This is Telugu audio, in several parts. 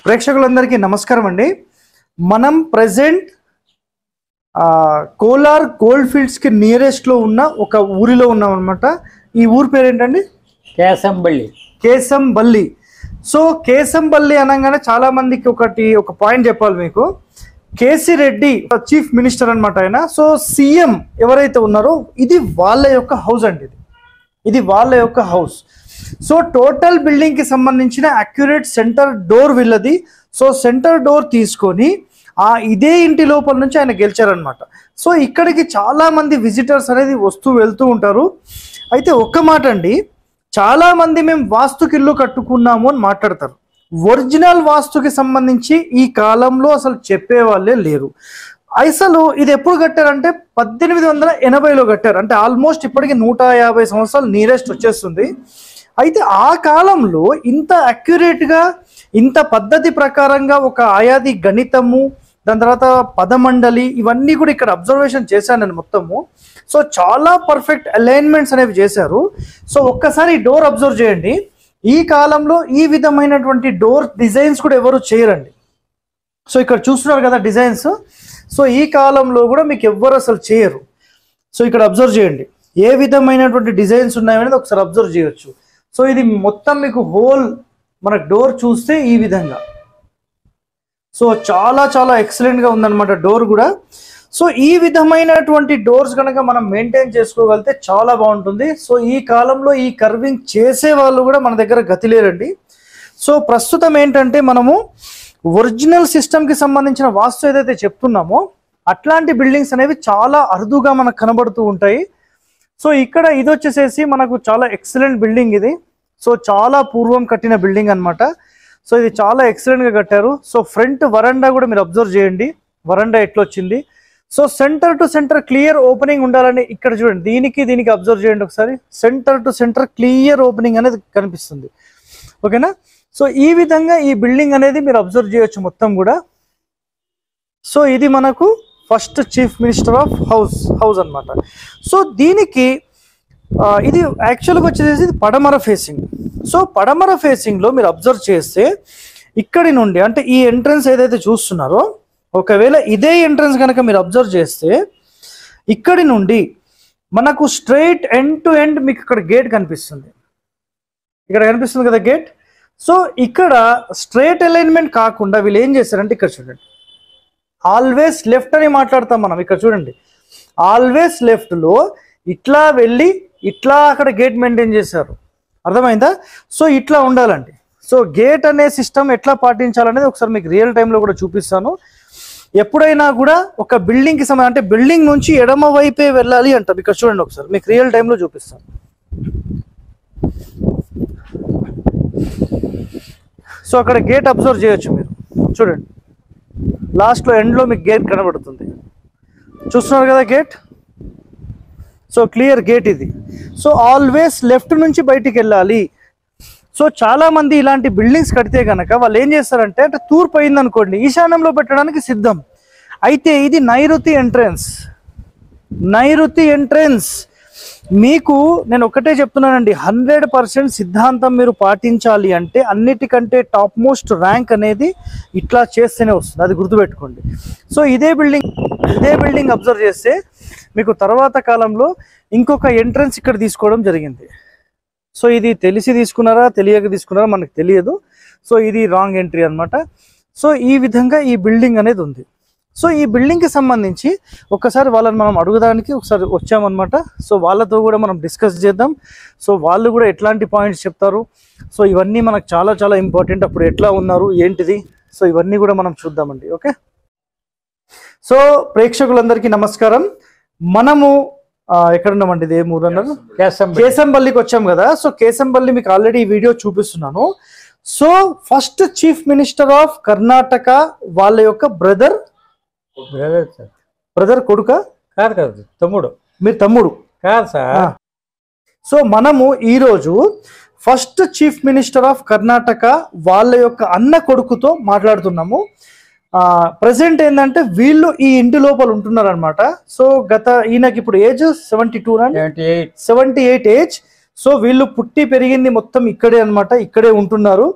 ప్రేక్షకులందరికీ నమస్కారం అండి మనం ప్రజెంట్ కోలార్ గోల్డ్ ఫీల్డ్స్ కి నియరెస్ట్ లో ఉన్న ఒక ఊరిలో ఉన్నాం అనమాట ఈ ఊరి పేరు ఏంటండి కేసంబళ్ళి కేసంబల్లి సో కేసంబల్లి అనగానే చాలా మందికి ఒకటి ఒక పాయింట్ చెప్పాలి మీకు కేసీ రెడ్డి చీఫ్ మినిస్టర్ అన్నమాట ఆయన సో సీఎం ఎవరైతే ఉన్నారో ఇది వాళ్ళ యొక్క హౌస్ అండి ఇది ఇది వాళ్ళ యొక్క హౌస్ సో టోటల్ బిల్డింగ్ కి సంబంధించిన అక్యురేట్ సెంటర్ డోర్ వీళ్ళది సో సెంటర్ డోర్ తీసుకొని ఆ ఇదే ఇంటి లోపల నుంచి ఆయన గెలిచారనమాట సో ఇక్కడికి చాలా మంది విజిటర్స్ అనేది వస్తూ వెళ్తూ ఉంటారు అయితే ఒక్క మాట అండి చాలా మంది మేము వాస్తుకి ఇల్లు కట్టుకున్నాము అని మాట్లాడతారు ఒరిజినల్ వాస్తుకి సంబంధించి ఈ కాలంలో అసలు చెప్పే వాళ్ళే లేరు అసలు ఇది ఎప్పుడు కట్టారంటే పద్దెనిమిది వందల ఎనభైలో కట్టారు అంటే ఆల్మోస్ట్ ఇప్పటికి నూట యాభై సంవత్సరాలు నియరెస్ట్ వచ్చేస్తుంది అయితే ఆ కాలంలో ఇంత accurate గా ఇంత పద్ధతి ప్రకారంగా ఒక ఆయాది గణితము దాని తర్వాత పదమండలి ఇవన్నీ కూడా ఇక్కడ అబ్జర్వేషన్ చేశాను నేను మొత్తము సో చాలా పర్ఫెక్ట్ అలైన్మెంట్స్ అనేవి చేశారు సో ఒక్కసారి డోర్ అబ్జర్వ్ చేయండి ఈ కాలంలో ఈ విధమైనటువంటి డోర్ డిజైన్స్ కూడా ఎవరు చేయరండి సో ఇక్కడ చూస్తున్నారు కదా డిజైన్స్ సో ఈ కాలంలో కూడా మీకు ఎవ్వరు అసలు చేయరు సో ఇక్కడ అబ్జర్వ్ చేయండి ఏ విధమైనటువంటి డిజైన్స్ ఉన్నాయనేది ఒకసారి అబ్జర్వ్ చేయొచ్చు సో ఇది మొత్తం మీకు హోల్ మన డోర్ చూస్తే ఈ విధంగా సో చాలా చాలా ఎక్సలెంట్ గా ఉందన్నమాట డోర్ కూడా సో ఈ విధమైనటువంటి డోర్స్ కనుక మనం మెయింటైన్ చేసుకోగలిగితే చాలా బాగుంటుంది సో ఈ కాలంలో ఈ కర్వింగ్ చేసే వాళ్ళు కూడా మన దగ్గర గతి లేరండి సో ప్రస్తుతం ఏంటంటే మనము ఒరిజినల్ సిస్టమ్కి సంబంధించిన వాస్తు ఏదైతే చెప్తున్నామో అట్లాంటి బిల్డింగ్స్ అనేవి చాలా అరుదుగా మనకు కనబడుతూ ఉంటాయి సో ఇక్కడ ఇది వచ్చేసేసి మనకు చాలా ఎక్సలెంట్ బిల్డింగ్ ఇది సో చాలా పూర్వం కట్టిన బిల్డింగ్ అన్నమాట సో ఇది చాలా ఎక్సలెంట్ గా కట్టారు సో ఫ్రంట్ వరండా కూడా మీరు అబ్జర్వ్ చేయండి వరండా ఎట్లొచ్చింది so centre to centre clear opening ఉండాలని ఇక్కడ చూడండి దీనికి దీనికి అబ్జర్వ్ చేయండి ఒకసారి centre to centre clear opening అనేది కనిపిస్తుంది ఓకేనా సో ఈ విధంగా ఈ బిల్డింగ్ అనేది మీరు అబ్జర్వ్ చేయొచ్చు మొత్తం కూడా సో ఇది మనకు first chief minister of house house అన్నమాట సో దీనికి ఆ, ఇది యాక్చువల్గా వచ్చేసి ఇది పడమర ఫేసింగ్ సో పడమర ఫేసింగ్లో మీరు అబ్జర్వ్ చేస్తే ఇక్కడి నుండి అంటే ఈ ఎంట్రన్స్ ఏదైతే చూస్తున్నారో ఒకవేళ ఇదే ఎంట్రన్స్ కనుక మీరు అబ్జర్వ్ చేస్తే ఇక్కడి నుండి మనకు స్ట్రైట్ ఎండ్ టు ఎండ్ మీకు ఇక్కడ గేట్ కనిపిస్తుంది ఇక్కడ కనిపిస్తుంది కదా గేట్ సో ఇక్కడ స్ట్రైట్ అలైన్మెంట్ కాకుండా వీళ్ళు ఏం చేశారంటే ఇక్కడ చూడండి ఆల్వేస్ లెఫ్ట్ అని మాట్లాడతాం మనం ఇక్కడ చూడండి ఆల్వేస్ లెఫ్ట్లో ఇట్లా వెళ్ళి ఇట్లా అక్కడ గేట్ మెయింటైన్ చేశారు అర్థమైందా సో ఇట్లా ఉండాలండి సో గేట్ అనే సిస్టమ్ ఎట్లా పాటించాలనేది ఒకసారి మీకు రియల్ టైంలో కూడా చూపిస్తాను ఎప్పుడైనా కూడా ఒక బిల్డింగ్ కి సంబంధం అంటే బిల్డింగ్ నుంచి ఎడమ వైపే వెళ్ళాలి అంటాం ఇక్కడ చూడండి ఒకసారి మీకు రియల్ టైంలో చూపిస్తాను సో అక్కడ గేట్ అబ్జర్వ్ చేయొచ్చు మీరు చూడండి లాస్ట్లో ఎండ్లో మీకు గేట్ కనబడుతుంది చూస్తున్నారు కదా గేట్ సో క్లియర్ గేట్ ఇది సో ఆల్వేస్ లెఫ్ట్ నుంచి బయటికి వెళ్ళాలి సో చాలా మంది ఇలాంటి బిల్డింగ్స్ కడితే కనుక వాళ్ళు ఏం చేస్తారంటే అంటే తూర్పు అయింది అనుకోండి ఈశాన్యంలో పెట్టడానికి సిద్ధం అయితే ఇది నైరుతి ఎంట్రన్స్ నైరుతి ఎంట్రన్స్ మీకు నేను ఒకటే చెప్తున్నానండి హండ్రెడ్ పర్సెంట్ సిద్ధాంతం మీరు పాటించాలి అంటే అన్నిటికంటే టాప్ మోస్ట్ ర్యాంక్ అనేది ఇట్లా చేస్తేనే వస్తుంది అది గుర్తుపెట్టుకోండి సో ఇదే బిల్డింగ్ ఇదే బిల్డింగ్ అబ్జర్వ్ చేస్తే మీకు తర్వాత కాలంలో ఇంకొక ఎంట్రన్స్ ఇక్కడ తీసుకోవడం జరిగింది సో ఇది తెలిసి తీసుకున్నారా తెలియక తీసుకున్నారా మనకు తెలియదు సో ఇది రాంగ్ ఎంట్రీ అన్నమాట సో ఈ విధంగా ఈ బిల్డింగ్ అనేది ఉంది సో ఈ బిల్డింగ్కి సంబంధించి ఒక్కసారి వాళ్ళని మనం అడుగుదానికి ఒకసారి వచ్చామన్నమాట సో వాళ్ళతో కూడా మనం డిస్కస్ చేద్దాం సో వాళ్ళు కూడా ఎట్లాంటి పాయింట్స్ చెప్తారు సో ఇవన్నీ మనకు చాలా చాలా ఇంపార్టెంట్ అప్పుడు ఎట్లా ఉన్నారు ఏంటిది సో ఇవన్నీ కూడా మనం చూద్దామండి ఓకే సో ప్రేక్షకులందరికీ నమస్కారం మనము ఆ, ఎక్కడ ఉన్నామండి ఇది ఏ ఊరు అన్నారు కేసంబళ్ళి కేసంపల్లికి వచ్చాం కదా సో కేసంపల్లి మీకు ఆల్రెడీ ఈ వీడియో చూపిస్తున్నాను so first chief minister of Karnataka వాళ్ళ యొక్క బ్రదర్ బ్రదర్ సార్ బ్రదర్ కొడుక కాదు కాదు తమ్ముడు మీ తమ్ముడు కాదు సార్ ఆ. సో మనము ఈరోజు first chief minister of Karnataka వాళ్ళ యొక్క అన్న కొడుకుతో మాట్లాడుతున్నాము ప్రజెంట్ ఏంటంటే వీళ్ళు ఈ ఇంటి లోపల ఉంటున్నారు అనమాట సో గత ఈయనకి ఇప్పుడు age seventy two seventy eight seventy eight age so వీళ్ళు పుట్టి పెరిగింది మొత్తం ఇక్కడే అన్నమాట ఇక్కడే ఉంటున్నారు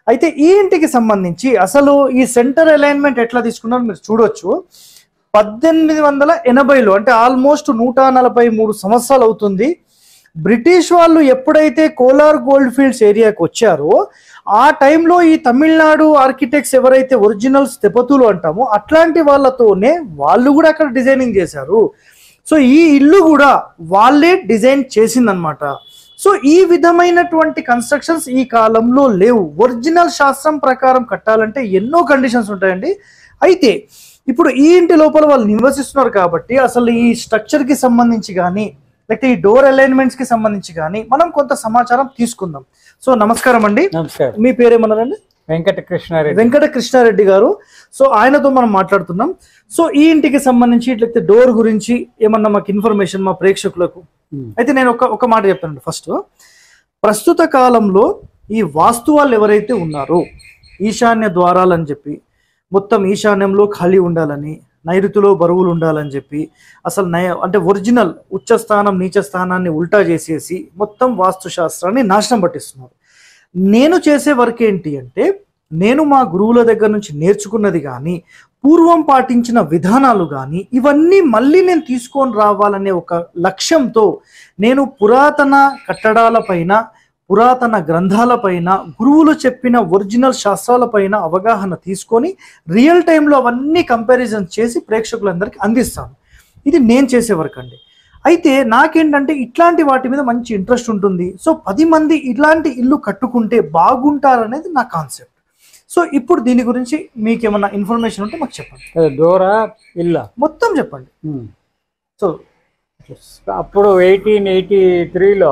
అయితే ఈ ఇంటికి సంబంధించి అసలు ఈ సెంటర్ అలైన్మెంట్ ఎట్లా తీసుకున్నారో మీరు చూడొచ్చు పద్దెనిమిది వందల ఎనభైలో అంటే ఆల్మోస్ట్ నూట నలభై మూడు సంవత్సరాలు అవుతుంది బ్రిటిష్ వాళ్ళు ఎప్పుడైతే కోలార్ గోల్డ్ ఫీల్డ్స్ ఏరియాకి వచ్చారో ఆ టైంలో ఈ తమిళనాడు ఆర్కిటెక్ట్స్ ఎవరైతే ఒరిజినల్ స్థెపతులు అంటామో అట్లాంటి వాళ్ళతోనే వాళ్ళు కూడా అక్కడ డిజైనింగ్ చేశారు సో ఈ ఇల్లు కూడా వాళ్ళే డిజైన్ చేసిందనమాట సో ఈ విధమైనటువంటి కన్స్ట్రక్షన్స్ ఈ కాలంలో లేవు ఒరిజినల్ శాస్త్రం ప్రకారం కట్టాలంటే ఎన్నో కండిషన్స్ ఉంటాయండి అయితే ఇప్పుడు ఈ ఇంటి లోపల వాళ్ళు నివసిస్తున్నారు కాబట్టి అసలు ఈ స్ట్రక్చర్ కి సంబంధించి కానీ లేకపోతే ఈ డోర్ అలైన్మెంట్స్ కి సంబంధించి కానీ మనం కొంత సమాచారం తీసుకుందాం సో నమస్కారం అండి నమస్కారం మీ పేరేమన్నారండి వెంకట కృష్ణారెడ్డి వెంకట కృష్ణారెడ్డి గారు సో ఆయనతో మనం మాట్లాడుతున్నాం సో ఈ ఇంటికి సంబంధించి ఇట్లయితే డోర్ గురించి ఏమన్నా మాకు ఇన్ఫర్మేషన్ మా ప్రేక్షకులకు ఉమ్. అయితే నేను ఒక ఒక మాట చెప్తాను ఫస్ట్ ప్రస్తుత కాలంలో ఈ వాస్తు వాళ్ళు ఎవరైతే ఉన్నారో ఈశాన్య ద్వారాలు అని చెప్పి మొత్తం ఈశాన్యంలో ఖాళీ ఉండాలని నైరుతిలో బరువులు ఉండాలని చెప్పి అసలు నయ అంటే ఒరిజినల్ ఉచ్చ స్థానం నీచ స్థానాన్ని ఉల్టా చేసేసి మొత్తం వాస్తు శాస్త్రాన్ని నాశనం పట్టిస్తున్నారు నేను చేసే వర్క్ ఏంటి అంటే నేను మా గురువుల దగ్గర నుంచి నేర్చుకున్నది కానీ పూర్వం పాటించిన విధానాలు కానీ ఇవన్నీ మళ్ళీ నేను తీసుకొని రావాలనే ఒక లక్ష్యంతో నేను పురాతన కట్టడాలపైన పురాతన గ్రంథాలపైన గురువులు చెప్పిన ఒరిజినల్ శాస్త్రాలపైన అవగాహన తీసుకొని రియల్ టైంలో అవన్నీ కంపారిజన్ చేసి ప్రేక్షకులందరికీ అందిస్తాను ఇది నేను చేసే వర్క్ అండి అయితే నాకేంటంటే ఇట్లాంటి వాటి మీద మంచి ఇంట్రెస్ట్ ఉంటుంది సో పది మంది ఇట్లాంటి ఇల్లు కట్టుకుంటే బాగుంటారనేది నా కాన్సెప్ట్ సో ఇప్పుడు దీని గురించి మీకు ఏమన్నా ఇన్ఫర్మేషన్ ఉంటే మాకు చెప్పండి అది డోరా ఇల్లా మొత్తం చెప్పండి ఉమ్. సో అప్పుడు ఎయిటీన్ ఎయిటీ త్రీలో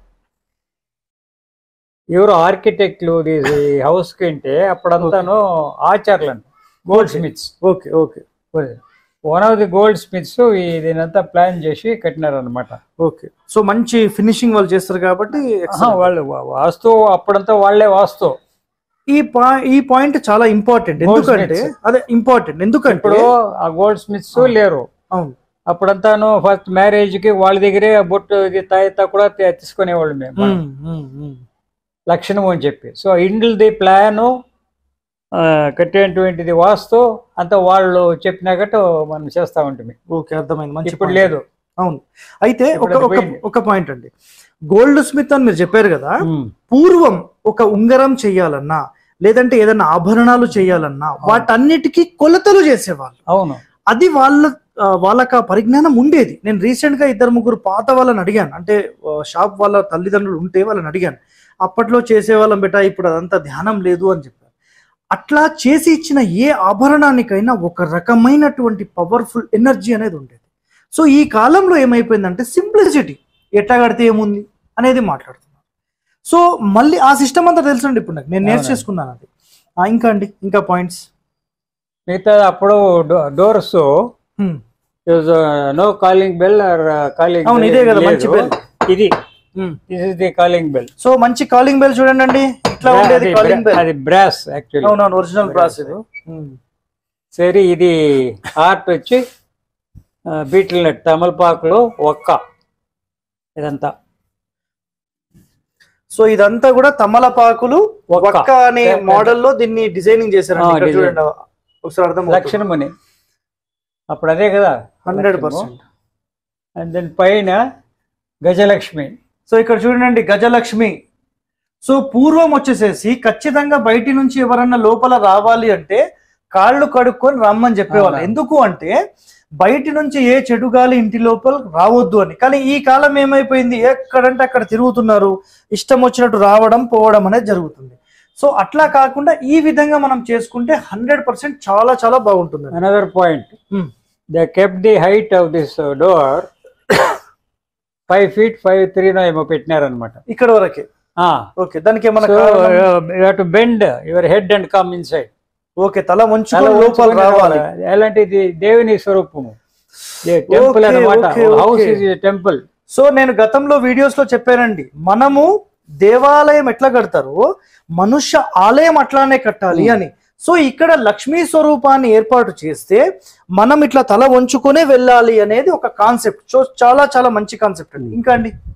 ఎవరు ఆర్కిటెక్ట్లు హౌస్ కంటే అప్పుడంతాను ఆచార్లు అంట goldsmiths okay okay one of the goldsmiths దీనంతా ప్లాన్ చేసి కట్టినారు అనమాట ఓకే సో మంచి ఫినిషింగ్ వాళ్ళు చేస్తారు కాబట్టి excellent. వాళ్ళు వా- వాస్తు అప్పుడంతా వాళ్ళే వాస్తు ఈ పా ఈ పాయింట్ చాలా ఇంపార్టెంట్ ఎందుకంటే అదే ఇంపార్టెంట్ ఎందుకంటే ఇప్పుడు ఆ గోల్డ్ స్మిత్స్ లేరు అవును అప్పుడంతాను ఫస్ట్ మ్యారేజ్ కి వాళ్ళ దగ్గరే బొట్టు ఇది తాయితా కూడా తీ- తీసుకునేవాళ్ళు మేము ఉమ్, ఉమ్, ఉమ్. లక్షణం అని చెప్పి సో ఇండ్లది ప్లాను కట్టేటువంటిది వాస్తు అంత వాళ్ళు చెప్పినట్టు మనం చేస్తా ఉంటుంది ఓకే అర్థమైంది మంచి ఇప్పుడు point. లేదు అవును అయితే ఒక ఇప్పుడు అది ఒక పోయింది. ఒక పాయింట్ అండి గోల్డ్ స్మిత్ అని మీరు చెప్పారు కదా ఉమ్. పూర్వం ఒక ఉంగరం చెయ్యాలన్నా లేదంటే ఏదైనా ఆభరణాలు చేయాలన్నా వాటన్నిటికీ కొలతలు చేసేవాళ్ళు అవును అది వాళ్ళ ఆ, వాళ్ళకి ఆ పరిజ్ఞానం ఉండేది నేను రీసెంట్ గా ఇద్దరు ముగ్గురు పాత వాళ్ళని అడిగాను అంటే ఆ, షాప్ వాళ్ళ తల్లిదండ్రులు ఉంటే వాళ్ళని అడిగాను అప్పట్లో చేసే వాళ్ళం బెట ఇప్పుడు అదంతా ధ్యానం లేదు అని చెప్పారు అట్లా చేసి ఇచ్చిన ఏ ఆభరణానికైనా ఒక రకమైనటువంటి పవర్ఫుల్ ఎనర్జీ అనేది ఉండేది సో ఈ కాలంలో ఏమైపోయిందంటే సింప్లిసిటీ ఎట్లా కడితే ఏముంది అనేది మాట్లాడుతున్నారు సో మళ్ళీ ఆ సిస్టమ్ అంతా తెలుసండి ఇప్పుడు నాకు నేను అవునండి. నేర్చేసుకున్నాను అది ఆ, ఇంకా అండి ఇంకా పాయింట్స్ మిగతా అప్పుడు doors no calling bell or calling అవును, ఇదే కదా మంచి bell. ఇది this is the calling bell so మంచి కాలింగ్ బెల్ చూడండి అండి ఇట్లా ఉండేది కాలింగ్ బెల్ అది బ్రాస్ యాక్చువల్లీ అవునవును ఒరిజినల్ బ్రాస్ ఇది సరే ఇది ఆర్ట్ వచ్చి బీటిల్ నెట్ తమలపాకులో ఒక్క ఇదంతా సో ఇదంతా కూడా తమలపాకులు ఒక్క. ఒక్క అనే మోడల్ లో దీన్ని డిజైనింగ్ చేశారండి ఆ, ఇక్కడ design. చూడండి ఒకసారి అర్థం లక్షణమని అప్పుడు అదే కదా హండ్రెడ్ పర్సెంట్ అండ్ దెన్ పైన గజలక్ష్మి సో ఇక్కడ చూడండి గజలక్ష్మి సో పూర్వం వచ్చేసేసి ఖచ్చితంగా బయటి నుంచి ఎవరన్నా లోపల రావాలి అంటే కాళ్ళు కడుక్కొని రమ్మని చెప్పేవాళ్ళు అవునా. ఎందుకు అంటే బయటి నుంచి ఏ చెడు గాలి ఇంటి లోపల రావద్దు అని కానీ ఈ కాలం ఏమైపోయింది ఎక్కడంటే అక్కడ తిరుగుతున్నారు ఇష్టం వచ్చినట్టు రావడం పోవడం అనేది జరుగుతుంది సో అట్లా కాకుండా ఈ విధంగా మనం చేసుకుంటే హండ్రెడ్ పర్సెంట్ చాలా చాలా బాగుంటుంది another point Hmm. They kept the height of this door five feet five three ఏమో పెట్టినారనమాట ఇక్కడ వరకే ఓకే దానికి ఏమన్నా సో కారణం? To bend your head and come inside okay తల వంచుకొని లోపల రావాలి ఎలాంటిది దేవుని స్వరూపము టెంపుల్ Okay, అన్నమాట okay, house okay. Is temple so నేను గతంలో వీడియోస్ లో చెప్పానండి మనము దేవాలయం ఎట్లా కడతారో మనుష్య ఆలయం అట్లానే కట్టాలి Hmm. అని సో ఇక్కడ లక్ష్మీ స్వరూపాన్ని ఏర్పాటు చేస్తే మనం ఇట్లా తల వంచుకొనే వెళ్ళాలి అనేది ఒక కాన్సెప్ట్ సో చాలా చాలా మంచి కాన్సెప్ట్ అండి ఇంకా అండి